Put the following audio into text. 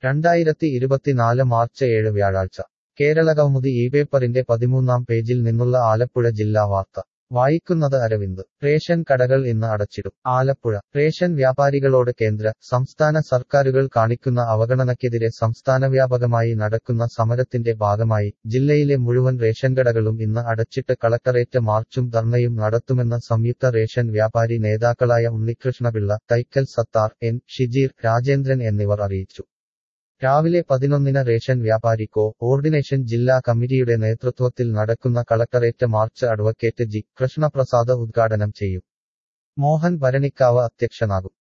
രണ്ടായിരത്തി ഇരുപത്തിനാല് മാർച്ച് ഏഴ് വ്യാഴാഴ്ച കേരളകൗമുദി ഈ പേപ്പറിന്റെ പതിമൂന്നാം പേജിൽ നിന്നുള്ള ആലപ്പുഴ ജില്ലാ വാർത്ത വായിക്കുന്നത് അരവിന്ദ് റേഷൻ കടകൾ ഇന്ന് അടച്ചിടും ആലപ്പുഴ റേഷൻ വ്യാപാരികളോട് കേന്ദ്ര സംസ്ഥാന സർക്കാരുകൾ കാണിക്കുന്ന അവഗണനയ്ക്കെതിരെ സംസ്ഥാനവ്യാപകമായി നടക്കുന്ന സമരത്തിന്റെ ഭാഗമായി ജില്ലയിലെ മുഴുവൻ റേഷൻ കടകളും ഇന്ന് അടച്ചിട്ട് കളക്ടറേറ്റ് മാർച്ചും ധർണയും നടത്തുമെന്ന് സംയുക്ത റേഷൻ വ്യാപാരി നേതാക്കളായ ഉണ്ണികൃഷ്ണപിള്ള തൈക്കൽ സത്താർ എൻ ഷിജീർ രാജേന്ദ്രൻ എന്നിവർ അറിയിച്ചു രാവിലെ പതിനൊന്നിന് റേഷൻ വ്യാപാരി കോ ഓർഡിനേഷൻ ജില്ലാ കമ്മിറ്റിയുടെ നേതൃത്വത്തിൽ നടക്കുന്ന collectorate march advocate G Krishnaprasad ഉദ്ഘാടനം ചെയ്യും മോഹൻ ഭരണിക്കാവ് അധ്യക്ഷനാകും